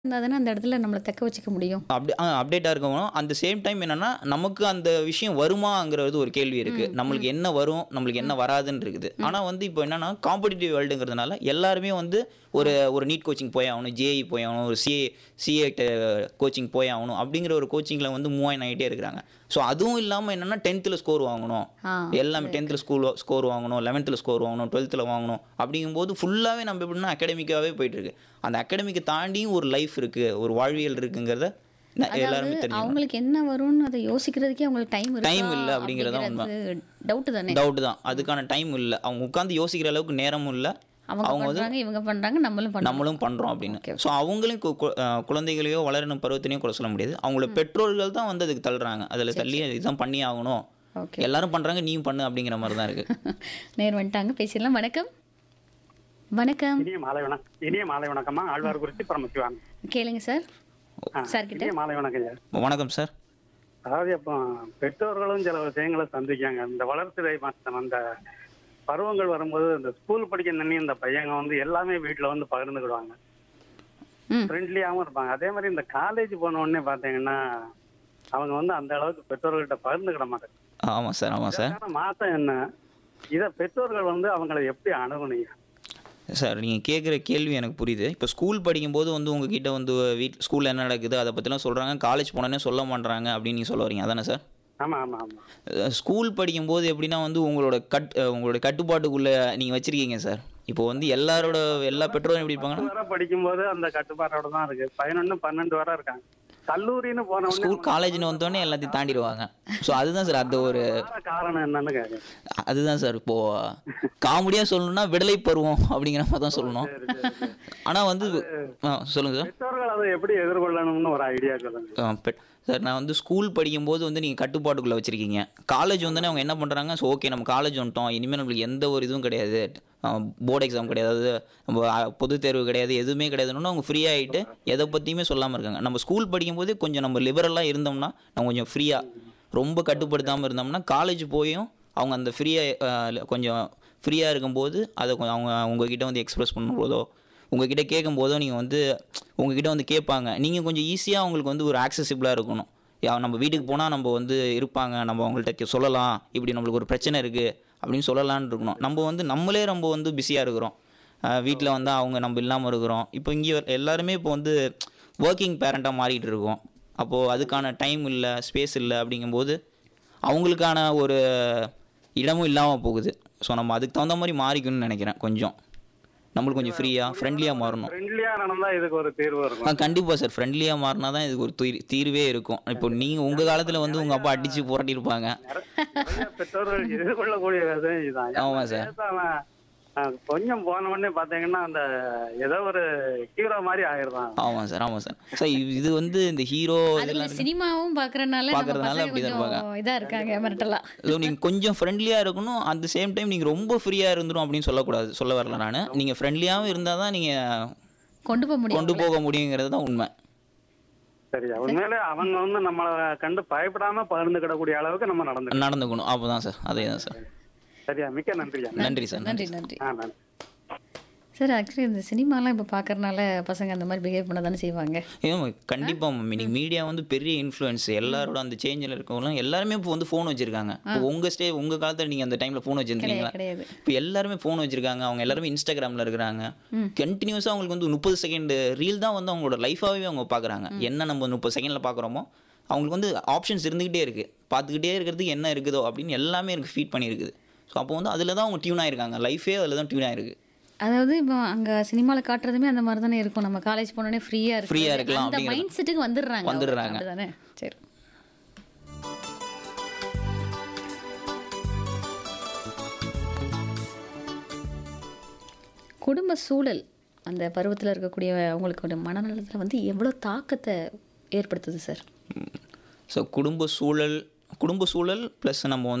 இருந்தா தானே அந்த இடத்துல நம்மள தக்க வச்சுக்க முடியும். அப்படி ஆ அப்டேட்டா இருக்கணும். அந்த சேம் டைம் என்னன்னா, நமக்கு அந்த விஷயம் வருமாங்கிறது ஒரு கேள்வி இருக்கு. ம், நம்மளுக்கு ம். என்ன வரும், நம்மளுக்கு என்ன ம். வராதுன்னு இருக்குது. ம். ஆனா வந்து இப்போ என்னன்னா, காம்படிட்டிவ் வேர்ல்டுங்கிறதுனால எல்லாருமே வந்து ஒரு ஆ. ஒரு நீட் கோச்சிங் போய் ஆகணும், ஜேஇ போய் ஆகணும், ஒரு சிஏ சிஏ ட கோச்சிங் போய் ஆகணும் அப்படிங்கிற ஒரு கோச்சிங்ல வந்து மூவ் ஆன் ஆகிட்டே இருக்கிறாங்க. ஸோ அதுவும் இல்லாம என்னன்னா 10த்ல ஸ்கோர் வாங்கணும். ஆ. எல்லாமே சரி. 10த்ல ஸ்கூல் ஸ்கோர் வாங்கணும், 11த்ல ஸ்கோர் வாங்கணும், 12த்ல வாங்கணும். அப்படிங்கும்போது ஃபுல்லாவே நம்ம எப்படின்னா அகாடமிக்காவே போயிட்டு இருக்கு. அந்த அகாடமிக்க தாண்டியும் ஒரு லைஃப் இருக்கு, ஒரு வாழ்வியல் இருக்குங்கிறத ந அதாவது எல்லாருமே தெரிஞ்சுக்கணும். அவங்களுக்கு என்ன வரும்னு அத யோசிக்கிறதுக்கே அவங்களுக்கு டைம் இருக்கா? டைம் இல்ல அப்படிங்கிறது தான் உண்மை. அப்படிங்கிறது டவுட் தானே. டவுட் தான். அதுக்கான டைம் இல்ல. அவங்க உட்கார்ந்து யோசிக்கிற அளவுக்கு நேரமும் இல்ல. அவங்க அவங்க வந்து பண்றாங்க, இவங்க பண்றாங்க, நம்மளும் பண்றோம். நம்மளும் பண்றோம் அப்படின்னு. ஓகே. ஸோ அவங்களையும் கு கு அ குழந்தைகளையோ வளரணும் பருவத்தினையும் குறை சொல்ல முடியாது. அவங்களோட ம். பெற்றோர்கள் தான் வந்து அதுக்கு தள்ளுறாங்க. அதில சரி, தள்ளி சரி. இதுதான் பண்ணி ஆகணும். ஓகே. எல்லாரும் பண்றாங்க, நீயும் பண்ணு அப்படிங்கிற மாரி தான் இருக்கு. நேர் வந்துட்டாங்க பேசிடலாம். வணக்கம். வணக்கம். இனிய மாலை வணக்கம் இனிய மாலை வணக்கம்மா ஆழ்வார்குறிச்சி பரமசிவாங்க கேளுங்க சார். ஆ, சார் கிட்ட. இனிய மாலை வணக்கம் ஐயா. வணக்கம் சார். அதாவது இப்போ பெற்றோர்களும் சில விஷயங்களை சந்திக்காங்க இந்த வளர்ச்சிதை மாற்றம் அந்த பருவங்கள் வரும்போது இந்த ஸ்கூல் படிக்க நின்று இந்த பையங்க வந்து எல்லாமே வீட்டில் வந்து பகிர்ந்துக்கிடுவாங்க ம். ஃப்ரெண்ட்லியாகவும் இருப்பாங்க அதே மாதிரி இந்த காலேஜ் போன உடனே பார்த்தீங்கன்னா அவங்க வந்து அந்த அளவுக்கு பெற்றோர்கள்ட்ட பகிர்ந்துக்கிட மாட்டாங்க ஆமா சார், ஆமா சார். இதற்கான மாற்றம் என்ன இதை பெற்றோர்கள் வந்து அவங்களை எப்படி அணுகுனீங்க சார் நீங்க கேட்குற கேள்வி எனக்கு புரியுது. இப்போ ஸ்கூல் படிக்கும்போது வந்து உங்ககிட்ட வந்து வீட் ஸ்கூல்ல என்ன நடக்குது அத பத்திலாம் சொல்றாங்க. காலேஜ் போனோனே சொல்ல மாட்றாங்க அப்படின்னு நீங்க சொல்ல வரீங்க. அதானே சார்? ஆமா ஆமா ஆமா அ ஸ்கூல் படிக்கும்போது எப்படின்னா வந்து உங்களோட கட் அ உங்களுடைய கட்டுப்பாட்டுக்குள்ள நீங்க வச்சிருக்கீங்க சார். இப்போ வந்து எல்லாரோட எல்லா பெற்றோரும் எப்படி பத்து இருப்பாங்கன்னா வரை படிக்கும்போது அந்த கட்டுப்பாட்டோட தான் இருக்கு பதினொன்னு பன்னெண்டு வரை இருக்காங்க கல்லூரின்னு போன உடனே ஸ்கூல் காலேஜ்னு வந்தோடனே எல்லாத்தையும் தாண்டிடுவாங்க. ஸோ அதுதான் சார் அந்த ஒரு மாற காரணம் என்னன்னு கேக்குறேன் அதுதான் சார் இப்போ காமெடியா சொல்லணும்னா விடலை பருவம் அப்படிங்கிற மாதிரி தான் சொல்லணும். சரி, சரி, சரி. ஆனா வந்து ஆ சொல்லுங்க சார். பெற்றோர்கள் அதை எப்படி எதிர்கொள்ளணும்னு ஒரு ஐடியா சொல்லுங்க ஆ, பெட் சார் நான் வந்து ஸ்கூல் படிக்கும்போது வந்து நீங்கள் கட்டுப்பாட்டுக்குள்ளே வச்சுருக்கீங்க காலேஜ் வந்தோடனே அவங்க என்ன பண்ணுறாங்க ஸோ ஓகே நம்ம காலேஜ் வந்துட்டோம் இனிமேல் நம்மளுக்கு எந்த ஒரு இதுவும் கிடையாது போர்டு எக்ஸாம் கிடையாது அதாவது நம்ம அ, பொதுத் தேர்வு கிடையாது எதுவுமே கிடையாதுன்னு அவங்க ஃப்ரீ ஆகிட்டு எதை பற்றியுமே சொல்லாமல் இருக்காங்க நம்ம ஸ்கூல் படிக்கும்போது கொஞ்சம் நம்ம லிபரலாக இருந்தோம்னா நம்ம கொஞ்சம் ஃப்ரீயாக ரொம்ப கட்டுப்படுத்தாமல் இருந்தோம்னா காலேஜ் போயும் அவங்க அந்த ஃப்ரீயாக கொஞ்சம் ஃப்ரீயாக இருக்கும்போது அதை கொஞ்சம் அவங்க உங்ககிட்ட வந்து எக்ஸ்பிரஸ் பண்ணும்போதோ உங்ககிட்ட கேட்கும்போதோ நீங்கள் வந்து உங்ககிட்ட வந்து கேட்பாங்க நீங்கள் கொஞ்சம் ஈஸியாக அவங்களுக்கு வந்து ஒரு ஆக்சசிபிளாக இருக்கணும் யா நம்ம வீட்டுக்கு போனால் நம்ம வந்து இருப்பாங்க நம்ம அவங்கள்ட்ட கே- சொல்லலாம் இப்படி நம்மளுக்கு ஒரு பிரச்சனை இருக்குது அப்படின்னு சொல்லலாம்னு இருக்கணும் நம்ம வந்து நம்மளே ரொம்ப வந்து பிஸியாக இருக்கிறோம் வீட்டில் வந்து அவங்க நம்ம இல்லாமல் இருக்கிறோம் இப்போ இங்கே எல்லாருமே இப்போ வந்து ஒர்க்கிங் பேரண்ட்டாக மாறிட்டு இருக்கோம் அப்போது அதுக்கான டைம் இல்லை ஸ்பேஸ் இல்லை அப்படிங்கும்போது அவங்களுக்கான ஒரு இடமும் இல்லாமல் போகுது ஸோ நம்ம அதுக்கு தகுந்த மாதிரி மாறிக்கணும்னு நினைக்கிறேன் கொஞ்சம் நம்மளுக்கு கொஞ்சம் ஃப்ரீயாக ஃப்ரெண்ட்லியாக மாறணும் ஃப்ரெண்ட்லியா நடந்தா இதுக்கு ஒரு தீர்வு ஆ இருக்கும் கண்டிப்பாக சார் ஃப்ரெண்ட்லியாக மாறினா தான் இதுக்கு ஒரு தீர் தீர்வே இருக்கும் இப்போ நீங்கள் உங்கள் காலத்தில் வந்து உங்கள் அப்பா அடித்து புரட்டியிருப்பாங்க நிறைய பெற்றோர்கள் எதிர்கொள்ளக்கூடிய விஷயம் இதுதான் ஆமா சார். பேசாம, ஆ, கொஞ்சம் போன உடனே பாத்தீங்கன்னா அந்த ஏதோ ஒரு ஹீரோ மாதிரி ஆயிடுறான் ஆமாம் சார் ஆமாம் சார் சார் இது வந்து இந்த ஹீரோ அதுல இதெல்லாம் இருக்கு. சினிமாவும் பாக்குறதுனால நம்ம பார்க்கறதுனால பசங்க அப்படிதான் கொஞ்சம் இதா இருக்காங்க மிரட்டலா. ஸோ நீங்கள் கொஞ்சம் ஃப்ரெண்ட்லியாக இருக்கணும் அட் த சேம் டைம் நீங்கள் ரொம்ப ஃப்ரீயாக இருந்துடும் அப்படின்னு சொல்லக்கூடாது சொல்ல வரல நான் நீங்கள் ஃப்ரெண்ட்லியாகவும் இருந்தால் தான் நீங்கள் கொண்டு போக முடியும். கொண்டு போக முடியுங்கிறது தான் உண்மை சரியா உண்மையிலே அவங்க வந்து நம்மளை கண்டு பயப்படாம பகிர்ந்துக்கிடக்கூடிய அளவுக்கு நம்ம நடந்துக்கணும் நடந்துக்கணும் அப்போ தான் சார் அதே தான் சார் சரியா மிக்க நன்றியா நன்றி சார் நன்றி நன்றி. ஆ நன்றி சார் ஆக்சுவலி இந்த சினிமாலாம் இப்போ பார்க்கறனால பசங்க அந்த மாதிரி பிஹேவ் பண்ண தானே செய்வாங்க. ஏன் கண்டிப்பாக மம்மி நீங்கள் மீடியா வந்து பெரிய இன்ஃப்ளூயன்ஸ் எல்லாரோட அந்த சேஞ்சில் இருக்கவங்களாம் எல்லாருமே இப்போ வந்து ஃபோன் வச்சுருக்காங்க இப்போ உங்கள் ஸ்டே உங்கள் காலத்தில் நீங்கள் அந்த டைமில் ஃபோன் வச்சுருந்தீங்களா கிடையாது கிடையாது. இப்போ எல்லாருமே ஃபோன் வச்சுருக்காங்க அவங்க எல்லாருமே இன்ஸ்டாகிராமில் இருக்கிறாங்க ம். கண்டினியூஸாக அவங்களுக்கு வந்து முப்பது செகண்ட் ரீல் தான் வந்து அவங்களோட லைஃபாகவே அவங்க பார்க்குறாங்க என்ன நம்ம முப்பது செகண்டில் பார்க்குறோமோ அவங்களுக்கு வந்து ஆப்ஷன்ஸ் இருந்துக்கிட்டே இருக்குது பார்த்துக்கிட்டே இருக்கிறதுக்கு என்ன இருக்குதோ அப்படின்னு எல்லாமே எனக்கு ஃபீட் பண்ணியிருக்குது ஸோ அப்போ வந்து அதில் தான் அவங்க டியூன் ஆயிருக்காங்க லைஃபே அதில் தான் டியூன் ஆயிருக்கு அதாவது இப்போ அங்க சினிமால காட்டுறதுமே அந்த மாதிரி தானே இருக்கும் நம்ம காலேஜ் போனோடனே ஃப்ரீயா இருக்கு Free-ஆ இருக்கலாம் அந்த அப்படிங்கிறது. மைண்ட் செட்டுக்கு வந்துடுறாங்க வந்துடுறாங்க. அப்படிதானே சரி குடும்ப சூழல் அந்த பருவத்தில் இருக்கக்கூடிய அவங்களுக்கு மனநலத்தில் வந்து எவ்வளோ தாக்கத்தை ஏற்படுத்துது சார் ஸோ குடும்ப சூழல் குடும்ப சூழல் ப்ளஸ் நம்ம வந்து